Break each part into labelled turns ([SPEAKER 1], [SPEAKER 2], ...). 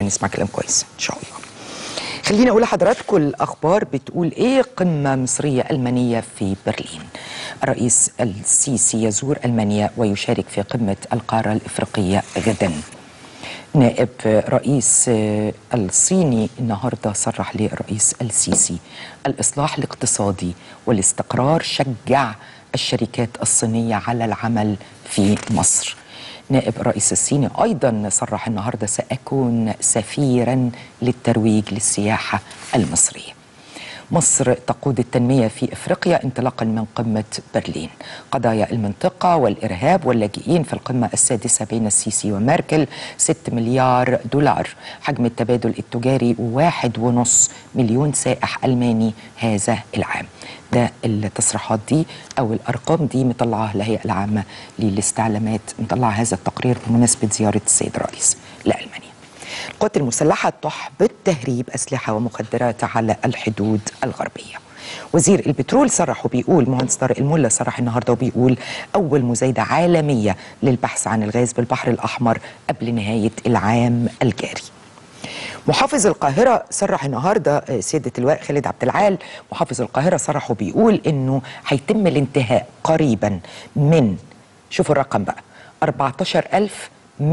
[SPEAKER 1] نسمع كلام كويس ان شاء الله خليني اقول لحضراتكم الاخبار بتقول ايه قمه مصريه المانيه في برلين الرئيس السيسي يزور المانيا ويشارك في قمه القاره الافريقيه غدا نائب رئيس الصيني النهارده صرح للرئيس السيسي الاصلاح الاقتصادي والاستقرار شجع الشركات الصينيه على العمل في مصر نائب الرئيس الصيني ايضا صرح النهارده ساكون سفيرا للترويج للسياحه المصريه مصر تقود التنمية في إفريقيا انطلاقا من قمة برلين قضايا المنطقة والإرهاب واللاجئين في القمة السادسة بين السيسي وميركل 6 مليار دولار حجم التبادل التجاري واحد ونص مليون سائح ألماني هذا العام ده التصريحات دي أو الأرقام دي مطلعها الهيئة العامة للاستعلامات مطلع هذا التقرير بمناسبة زيارة السيد الرئيس لألمانيا القوات المسلحة تحبط تهريب أسلحة ومخدرات على الحدود الغربية وزير البترول صرح وبيقول مهندس طارق الملا صرح النهارده وبيقول اول مزايده عالميه للبحث عن الغاز بالبحر الاحمر قبل نهايه العام الجاري. محافظ القاهرة صرح النهاردة سيادة اللواء خالد عبد العال محافظ القاهرة صرح وبيقول انه هيتم الانتهاء قريبا من شوفوا الرقم بقى 14000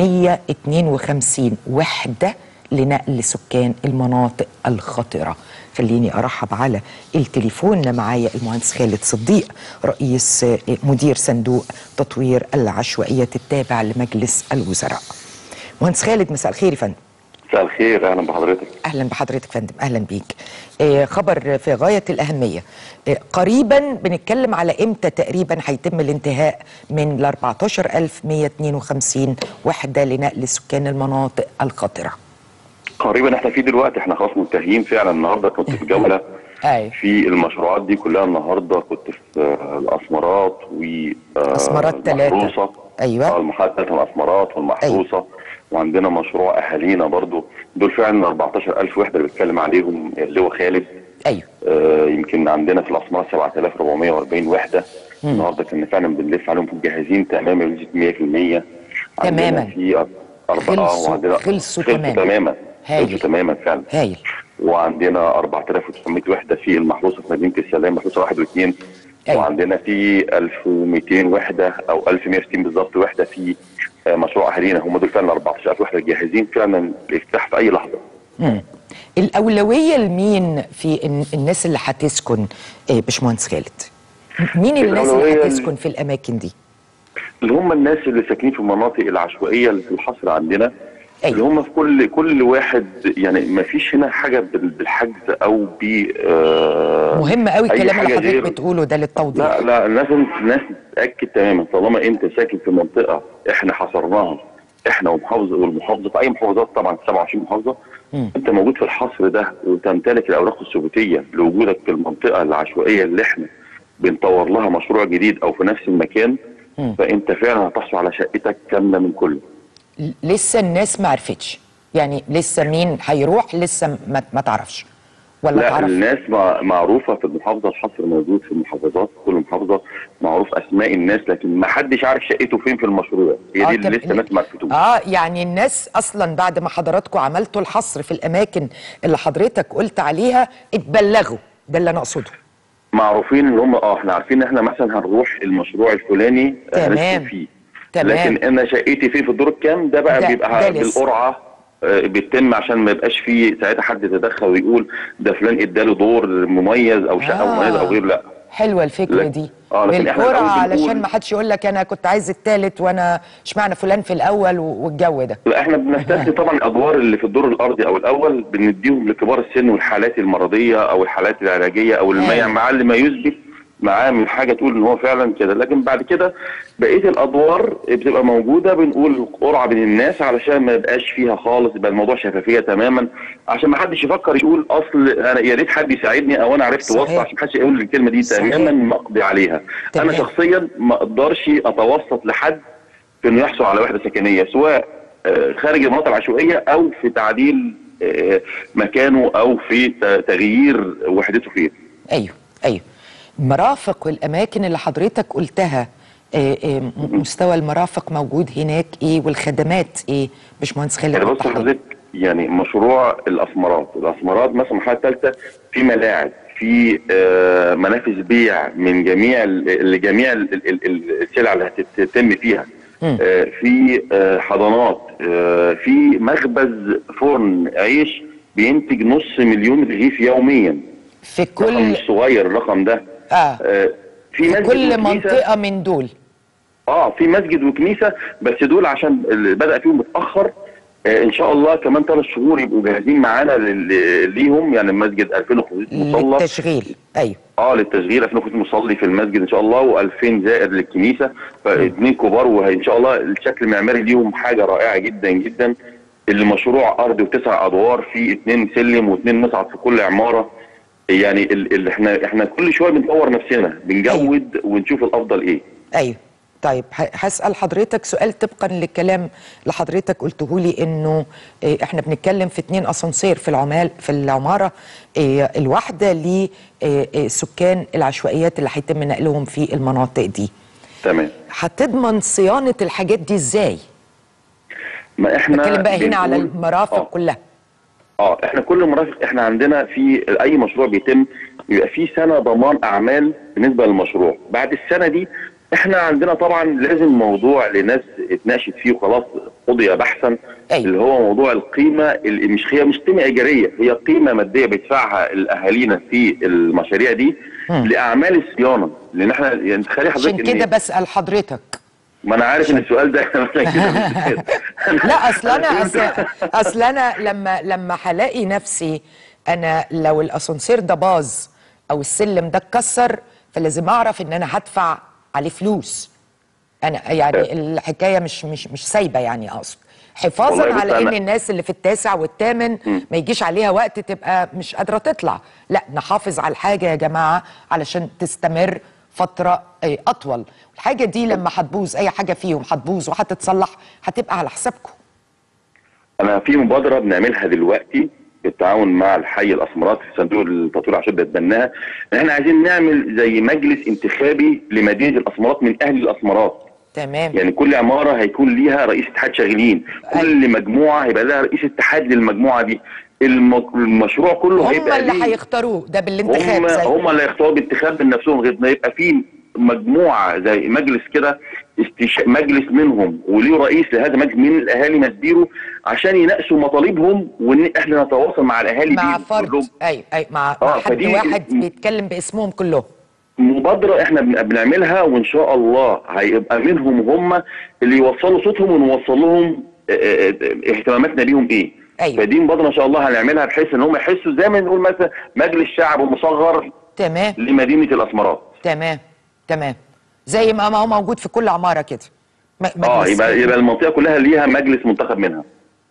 [SPEAKER 1] 152 وحدة لنقل سكان المناطق الخطرة خليني أرحب على التليفون معايا المهندس خالد صديق رئيس مدير صندوق تطوير العشوائيات التابع لمجلس الوزراء مهندس خالد مساء الخير يا فندم
[SPEAKER 2] مساء الخير اهلا بحضرتك
[SPEAKER 1] اهلا بحضرتك فندم اهلا بيك آه خبر في غايه الاهميه آه قريبا بنتكلم على امتى تقريبا هيتم الانتهاء من ال 14152 وحده لنقل سكان المناطق الخطره
[SPEAKER 2] قريبا احنا في دلوقتي احنا خلاص منتهيين فعلا النهارده كنت في جوله
[SPEAKER 1] أي.
[SPEAKER 2] في المشروعات دي كلها النهارده كنت في آه، الاسمرات و آه،
[SPEAKER 1] أسمرات تلاتة.
[SPEAKER 2] المحروسة.
[SPEAKER 1] أيوة.
[SPEAKER 2] اه المحطة الاسمرات والمحروسه
[SPEAKER 1] أيوة.
[SPEAKER 2] وعندنا مشروع اهالينا برضو دول فعلا 14000 وحده اللي بيتكلم عليهم اللواء خالد
[SPEAKER 1] ايوه
[SPEAKER 2] آه، يمكن عندنا في الاسمار 7440 وحده النهارده كنا فعلا بنلف عليهم جاهزين تماما بنسبه 100% عندنا
[SPEAKER 1] تماماً.
[SPEAKER 2] في أربعة
[SPEAKER 1] خلصوا-
[SPEAKER 2] وعندنا
[SPEAKER 1] خلصوا تماماً.
[SPEAKER 2] تماما
[SPEAKER 1] هايل.
[SPEAKER 2] خلصوا تماما فعلا
[SPEAKER 1] هايل
[SPEAKER 2] وعندنا 4900 وحده في المحروسه في مدينه السلام محروسه واحد واثنين
[SPEAKER 1] أيوة.
[SPEAKER 2] وعندنا في 1200 وحده او 1160 بالظبط وحده في آه، مشروع اهالينا هم دول فعلا 14000 وحده جاهزين فعلا لافتتاح في اي لحظه
[SPEAKER 1] مم. الأولوية لمين في ال- الناس اللي هتسكن آه، باشمهندس خالد؟ مين الناس اللي
[SPEAKER 2] الأولوية
[SPEAKER 1] هتسكن في الأماكن دي؟
[SPEAKER 2] اللي هم الناس اللي ساكنين في المناطق العشوائيه اللي في الحصر عندنا
[SPEAKER 1] أيوة.
[SPEAKER 2] اللي هم في كل كل واحد يعني ما فيش هنا حاجه بال- بالحجز او ب آه،
[SPEAKER 1] مهم قوي
[SPEAKER 2] أي
[SPEAKER 1] الكلام اللي
[SPEAKER 2] حاجة
[SPEAKER 1] حضرتك
[SPEAKER 2] غير-
[SPEAKER 1] بتقوله ده للتوضيح
[SPEAKER 2] لا لا الناس الناس تتاكد تماما طالما انت ساكن في منطقه احنا حصرناها احنا ومحافظه والمحافظه في اي محافظات طبعا 27 محافظه
[SPEAKER 1] مم.
[SPEAKER 2] انت موجود في الحصر ده وتمتلك الاوراق الثبوتيه لوجودك في المنطقه العشوائيه اللي احنا بنطور لها مشروع جديد او في نفس المكان
[SPEAKER 1] مم.
[SPEAKER 2] فانت فعلا هتحصل على شقتك كامله من كله
[SPEAKER 1] ل- لسه الناس ما عرفتش يعني لسه مين هيروح لسه ما, ما تعرفش ولا
[SPEAKER 2] لا
[SPEAKER 1] تعرف
[SPEAKER 2] الناس مع- معروفه في المحافظه الحصر موجود في المحافظات كل محافظه معروف اسماء الناس لكن ما حدش عارف شقته فين في المشروع هي
[SPEAKER 1] آه،
[SPEAKER 2] دي
[SPEAKER 1] طب
[SPEAKER 2] اللي لسه
[SPEAKER 1] ال-
[SPEAKER 2] الناس ما عرفتوش
[SPEAKER 1] اه يعني الناس اصلا بعد ما حضراتكم عملتوا الحصر في الاماكن اللي حضرتك قلت عليها اتبلغوا ده اللي انا اقصده
[SPEAKER 2] معروفين ان هم اه احنا عارفين ان احنا مثلا هنروح المشروع الفلاني آه،
[SPEAKER 1] تمام.
[SPEAKER 2] هنسكن فيه
[SPEAKER 1] تمام.
[SPEAKER 2] لكن انا شقتي فين في الدور الكام ده بقى
[SPEAKER 1] ده-
[SPEAKER 2] بيبقى
[SPEAKER 1] ده لسه.
[SPEAKER 2] بالقرعه آه، بيتم عشان ما يبقاش فيه ساعتها حد يتدخل ويقول ده فلان اداله دور مميز او شقه
[SPEAKER 1] آه.
[SPEAKER 2] مميزه او غير لا
[SPEAKER 1] حلوه الفكره
[SPEAKER 2] لا.
[SPEAKER 1] دي
[SPEAKER 2] آه، لكن إحنا
[SPEAKER 1] بالقرعه
[SPEAKER 2] الأول بنقول-
[SPEAKER 1] علشان ما حدش يقول لك انا كنت عايز التالت وانا اشمعنى فلان في الاول و- والجو ده
[SPEAKER 2] لا، احنا بنستثني طبعا الادوار اللي في الدور الارضي او الاول بنديهم لكبار السن والحالات المرضيه او الحالات العلاجيه او اللي ما
[SPEAKER 1] أيوة.
[SPEAKER 2] يعني مع اللي ما يثبت معاه من حاجه تقول ان هو فعلا كده لكن بعد كده بقيه الادوار بتبقى موجوده بنقول قرعه بين الناس علشان ما يبقاش فيها خالص يبقى الموضوع شفافيه تماما عشان ما حدش يفكر يقول اصل انا يا ريت حد يساعدني او انا عرفت
[SPEAKER 1] صحيح.
[SPEAKER 2] واسطه عشان ما حدش يقول الكلمه دي
[SPEAKER 1] صحيح.
[SPEAKER 2] تماما مقضي عليها
[SPEAKER 1] تمام.
[SPEAKER 2] انا شخصيا ما اقدرش اتوسط لحد في انه يحصل على وحده سكنيه سواء آه، خارج المناطق العشوائيه او في تعديل آه، مكانه او في ت- تغيير وحدته فين
[SPEAKER 1] ايوه ايوه المرافق والاماكن اللي حضرتك قلتها آه، آه، م- مستوى المرافق موجود هناك ايه والخدمات ايه باشمهندس خالد
[SPEAKER 2] يعني بص
[SPEAKER 1] وضح لي.
[SPEAKER 2] حضرتك يعني مشروع الاسمرات الاسمرات مثلا المرحله الثالثه في ملاعب في آه، منافذ بيع من جميع ال- لجميع ال- ال- ال- السلع اللي هتتم فيها آه، في آه، حضانات آه، في مخبز فرن عيش بينتج نص مليون رغيف يوميا
[SPEAKER 1] في
[SPEAKER 2] رقم
[SPEAKER 1] كل
[SPEAKER 2] مش صغير الرقم ده
[SPEAKER 1] آه.
[SPEAKER 2] آه، في
[SPEAKER 1] في
[SPEAKER 2] مسجد
[SPEAKER 1] كل
[SPEAKER 2] وكنيسة-
[SPEAKER 1] منطقة من دول
[SPEAKER 2] اه في مسجد وكنيسه بس دول عشان اللي بدا فيهم متاخر آه ان شاء الله كمان ثلاث شهور يبقوا جاهزين معانا لل- ليهم يعني المسجد 2500 مصلى
[SPEAKER 1] للتشغيل أيوه
[SPEAKER 2] اه للتشغيل 2500 مصلي في المسجد ان شاء الله و2000 زائر للكنيسه فاثنين كبار وان شاء الله الشكل المعماري ليهم حاجه رائعه جدا جدا المشروع ارضي وتسع ادوار في اثنين سلم واثنين مصعد في كل عماره يعني ال- ال- احنا احنا كل شويه بنطور نفسنا بنجود ونشوف الافضل ايه
[SPEAKER 1] ايوه طيب ه- هسال حضرتك سؤال طبقا للكلام اللي حضرتك قلته لي انه إيه، احنا بنتكلم في اتنين اسانسير في العمال في العماره إيه، الواحده لسكان العشوائيات اللي هيتم نقلهم في المناطق دي
[SPEAKER 2] تمام
[SPEAKER 1] هتضمن صيانه الحاجات دي ازاي؟
[SPEAKER 2] ما احنا
[SPEAKER 1] بتكلم بقى هنا على
[SPEAKER 2] بنقول-
[SPEAKER 1] المرافق
[SPEAKER 2] آه.
[SPEAKER 1] كلها
[SPEAKER 2] اه احنا كل مرافق احنا عندنا في اي مشروع بيتم بيبقى في سنه ضمان اعمال بالنسبه للمشروع بعد السنه دي احنا عندنا طبعا لازم موضوع لناس اتناقشت فيه وخلاص قضي بحثا
[SPEAKER 1] أيوة.
[SPEAKER 2] اللي هو موضوع القيمه اللي مش هي مش قيمه ايجاريه هي قيمه ماديه بيدفعها الاهالينا في المشاريع دي لاعمال الصيانه لان احنا يعني تخيلي
[SPEAKER 1] عشان
[SPEAKER 2] حضرتك
[SPEAKER 1] كده
[SPEAKER 2] إن-
[SPEAKER 1] بسال حضرتك
[SPEAKER 2] ما انا عارف ان السؤال ده عشان كده
[SPEAKER 1] لا اصل انا اصل, اصل انا لما لما هلاقي نفسي انا لو الاسانسير ده باظ او السلم ده اتكسر فلازم اعرف ان انا هدفع عليه فلوس انا يعني الحكايه مش مش مش سايبه يعني اقصد حفاظا
[SPEAKER 2] والله بص
[SPEAKER 1] على ان
[SPEAKER 2] أنا-
[SPEAKER 1] الناس اللي في التاسع والثامن ما يجيش عليها وقت تبقى مش قادره تطلع لا نحافظ على الحاجه يا جماعه علشان تستمر فتره آه، اطول الحاجه دي لما هتبوظ اي حاجه فيهم هتبوظ وهتتصلح هتبقى على حسابكم
[SPEAKER 2] انا في مبادره بنعملها دلوقتي بالتعاون مع الحي الاسمرات في صندوق التطوير عشان بتبناها ان احنا عايزين نعمل زي مجلس انتخابي لمدينه الاسمرات من اهل الاسمرات
[SPEAKER 1] تمام
[SPEAKER 2] يعني كل عماره هيكون ليها رئيس اتحاد شاغلين كل مجموعه هيبقى لها رئيس اتحاد للمجموعه دي الم- المشروع كله
[SPEAKER 1] هم
[SPEAKER 2] هيبقى
[SPEAKER 1] اللي
[SPEAKER 2] ليه-
[SPEAKER 1] هيختاروه ده بالانتخاب
[SPEAKER 2] هم
[SPEAKER 1] زي
[SPEAKER 2] هم اللي هيختاروا بانتخاب من نفسهم غير ما يبقى في مجموعه زي مجلس كده استش... مجلس منهم وليه رئيس لهذا المجلس من الاهالي مسديره عشان يناقشوا مطالبهم وان احنا نتواصل مع الاهالي
[SPEAKER 1] مع
[SPEAKER 2] دي
[SPEAKER 1] فرد
[SPEAKER 2] كلهم.
[SPEAKER 1] اي اي مع,
[SPEAKER 2] آه،
[SPEAKER 1] مع حد
[SPEAKER 2] فدي-
[SPEAKER 1] واحد بيتكلم باسمهم كلهم
[SPEAKER 2] مبادره احنا بن- بنعملها وان شاء الله هيبقى منهم هم اللي يوصلوا صوتهم ونوصل لهم اه، اه، اه، اهتماماتنا بيهم ايه
[SPEAKER 1] أيوة.
[SPEAKER 2] فدي مبادره ان شاء الله هنعملها بحيث ان هم يحسوا زي ما نقول مثلا مجلس شعب مصغر
[SPEAKER 1] تمام
[SPEAKER 2] لمدينه الاسمرات
[SPEAKER 1] تمام تمام زي ما ما هو موجود في كل عماره كده م-
[SPEAKER 2] اه
[SPEAKER 1] مجلس
[SPEAKER 2] يبقى يبقى المنطقه كلها ليها مجلس منتخب منها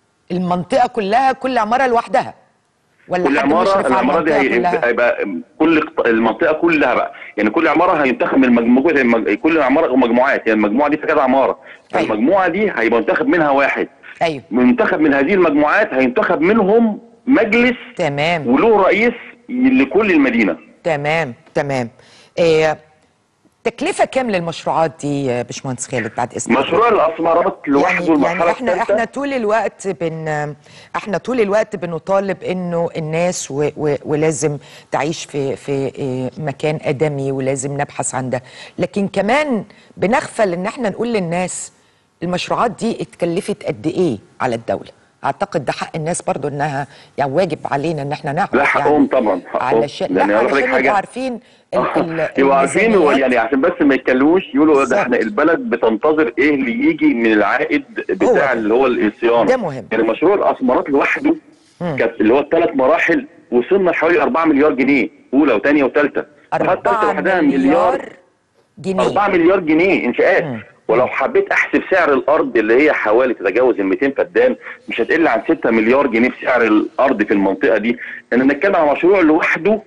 [SPEAKER 1] المنطقه كلها كل عماره لوحدها ولا
[SPEAKER 2] كل
[SPEAKER 1] حد
[SPEAKER 2] عماره
[SPEAKER 1] مشرف على
[SPEAKER 2] العماره دي
[SPEAKER 1] المنطقه
[SPEAKER 2] هي-
[SPEAKER 1] كلها
[SPEAKER 2] هيبقى كل قط- المنطقه كلها بقى يعني كل عماره هينتخب من مجموعه المج... كل عماره مجموعات يعني المجموعه دي في كذا عماره
[SPEAKER 1] أيوة.
[SPEAKER 2] المجموعه دي هيبقى منتخب منها واحد
[SPEAKER 1] ايوه
[SPEAKER 2] منتخب من هذه المجموعات هينتخب منهم مجلس
[SPEAKER 1] تمام
[SPEAKER 2] وله رئيس لكل المدينه
[SPEAKER 1] تمام تمام إيه تكلفه كام للمشروعات دي يا باشمهندس خالد بعد اذنك
[SPEAKER 2] مشروع الاسمرات لوحده
[SPEAKER 1] يعني,
[SPEAKER 2] المرحله
[SPEAKER 1] يعني احنا
[SPEAKER 2] الثالثة
[SPEAKER 1] احنا طول الوقت بن احنا طول الوقت بنطالب انه الناس و و ولازم تعيش في في إيه، مكان ادمي ولازم نبحث عن ده لكن كمان بنغفل ان احنا نقول للناس المشروعات دي اتكلفت قد ايه على الدوله اعتقد ده حق الناس برضو انها يعني واجب علينا ان احنا نعرف
[SPEAKER 2] لا حقهم
[SPEAKER 1] يعني
[SPEAKER 2] طبعا حقهم
[SPEAKER 1] علشان
[SPEAKER 2] لأن
[SPEAKER 1] لا
[SPEAKER 2] أقول لك
[SPEAKER 1] علشان
[SPEAKER 2] حاجة-
[SPEAKER 1] يبقوا عارفين ال- ال-
[SPEAKER 2] يبقوا عارفين هو
[SPEAKER 1] الميزانيات.
[SPEAKER 2] يعني عشان بس ما يتكلموش يقولوا ده
[SPEAKER 1] بالظبط.
[SPEAKER 2] احنا البلد بتنتظر ايه اللي يجي من العائد بتاع
[SPEAKER 1] ده.
[SPEAKER 2] اللي هو الصيانه
[SPEAKER 1] ده مهم.
[SPEAKER 2] يعني مشروع الاسمرات لوحده كانت اللي هو الثلاث مراحل وصلنا لحوالي 4 مليار جنيه اولى وثانيه وثالثه الثالثه
[SPEAKER 1] 4
[SPEAKER 2] لوحدها
[SPEAKER 1] مليار جنيه
[SPEAKER 2] 4 مليار جنيه انشاءات ولو حبيت احسب سعر الارض اللي هي حوالي تتجاوز ال 200 فدان مش هتقل عن 6 مليار جنيه في سعر الارض في المنطقه دي احنا بنتكلم عن مشروع لوحده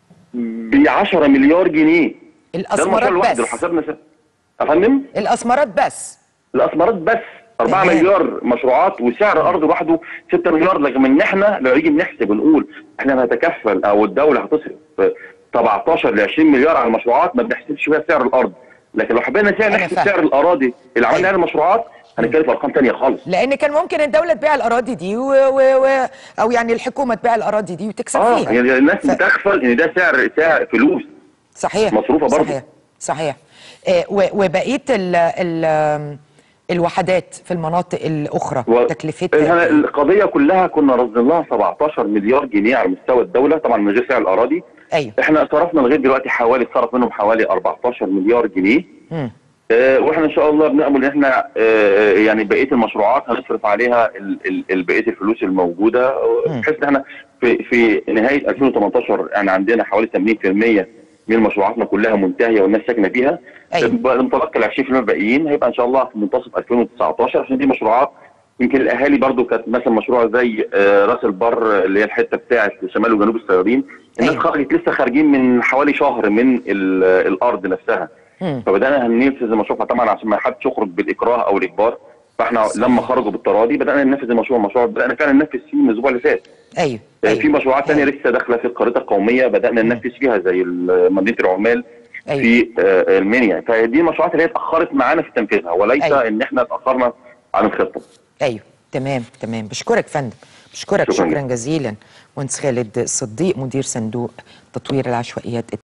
[SPEAKER 2] ب 10 مليار جنيه ده المشروع
[SPEAKER 1] الاسمرات
[SPEAKER 2] لوحده لو
[SPEAKER 1] بس
[SPEAKER 2] حسبنا س- يا فندم
[SPEAKER 1] الاسمرات بس
[SPEAKER 2] الاسمرات بس 4
[SPEAKER 1] تمام.
[SPEAKER 2] مليار مشروعات وسعر ارض لوحده 6 مليار لكن ان احنا لو نيجي بنحسب ونقول احنا هنتكفل او الدوله هتصرف 17 ل 20 مليار على المشروعات ما بنحسبش فيها سعر الارض لكن لو حبينا سعر
[SPEAKER 1] أنا
[SPEAKER 2] نحسب
[SPEAKER 1] فاهم.
[SPEAKER 2] سعر الاراضي اللي عملنا
[SPEAKER 1] أيوة.
[SPEAKER 2] عليها المشروعات هنتكلم في ارقام تانية خالص
[SPEAKER 1] لان كان ممكن الدوله تبيع الاراضي دي و... و... و... او يعني الحكومه تبيع الاراضي دي وتكسب
[SPEAKER 2] اه
[SPEAKER 1] فيها
[SPEAKER 2] يعني الناس
[SPEAKER 1] ف-
[SPEAKER 2] بتغفل ان ده سعر سعر فلوس
[SPEAKER 1] صحيح
[SPEAKER 2] مصروفة برضه.
[SPEAKER 1] صحيح صحيح آه، و- وبقيه ال... ال... الوحدات في المناطق الاخرى
[SPEAKER 2] و-
[SPEAKER 1] تكلفتها
[SPEAKER 2] إحنا
[SPEAKER 1] إيه؟
[SPEAKER 2] القضيه كلها كنا رصدين لها 17 مليار جنيه على مستوى الدوله طبعا من غير سعر الاراضي
[SPEAKER 1] ايوه
[SPEAKER 2] احنا صرفنا لغايه دلوقتي حوالي صرف منهم حوالي 14 مليار جنيه
[SPEAKER 1] مم.
[SPEAKER 2] آه، واحنا ان شاء الله بنامل ان احنا آه، يعني بقيه المشروعات هنصرف عليها ال- ال- ال- بقيه الفلوس الموجوده بحيث ان احنا في في نهايه 2018 يعني عندنا حوالي 80% من مشروعاتنا كلها منتهيه والناس ساكنه فيها
[SPEAKER 1] أيوة.
[SPEAKER 2] بقى المتبقي ال 20% الباقيين هيبقى ان شاء الله في منتصف 2019 عشان دي مشروعات يمكن الاهالي برضو كانت مثلا مشروع زي آه، راس البر اللي هي الحته بتاعت شمال وجنوب الصيادين الناس
[SPEAKER 1] أيوة.
[SPEAKER 2] خرجت لسه خارجين من حوالي شهر من ال- الارض نفسها
[SPEAKER 1] مم.
[SPEAKER 2] فبدانا هننفذ المشروع طبعا عشان ما حدش يخرج بالاكراه او الاجبار فاحنا
[SPEAKER 1] صحيح.
[SPEAKER 2] لما خرجوا بالتراضي بدانا ننفذ المشروع المشروع بدانا فعلا ننفذ فيه من الاسبوع اللي فات
[SPEAKER 1] ايوه
[SPEAKER 2] آه،
[SPEAKER 1] أيوة.
[SPEAKER 2] في مشروعات ثانيه
[SPEAKER 1] أيوة.
[SPEAKER 2] لسه داخله في الخريطه القوميه بدانا ننفذ فيها زي ال- مدينه العمال
[SPEAKER 1] أيوة.
[SPEAKER 2] في آه، المنيا فدي المشروعات اللي هي اتاخرت معانا في تنفيذها وليس
[SPEAKER 1] أيوة.
[SPEAKER 2] ان احنا اتاخرنا عن الخطه
[SPEAKER 1] ايوه تمام تمام بشكرك فندم بشكرك
[SPEAKER 2] شكراً.
[SPEAKER 1] شكرا جزيلا مهندس خالد صديق مدير صندوق تطوير العشوائيات